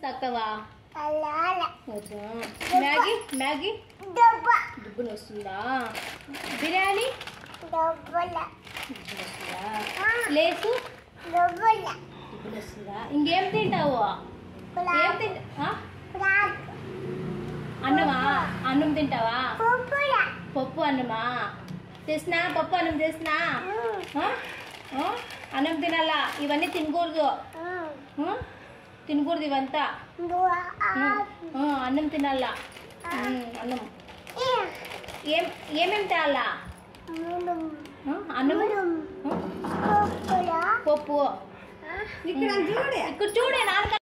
తక్కువా వద్దు. Maggi Maggi దుబ్బులు వస్తుందా బిర్యానీ దుబ్బులు వస్తుందా లేసు దుబ్బులు వస్తుందా ఇంకేం తింటావు ఏం తింటా ఆ? అన్నమా అన్నం తింటావా పప్పు అన్నమా తెసినా పప్పు అన్నం తెసినా ఆ? ఆ? అన్నం తినాలా ఇవన్నీ తినకూడదు ఆ? తినకూడదు ఇవంతా ఆ, ఆ, అన్నం తినాలా ఉమ్, అన్నం ఏం ఏమేం తేవాలా ఆ? అన్నము ఆ? పప్పు ఇక్కడ చూడే ఇక్కడ చూడే నాన్న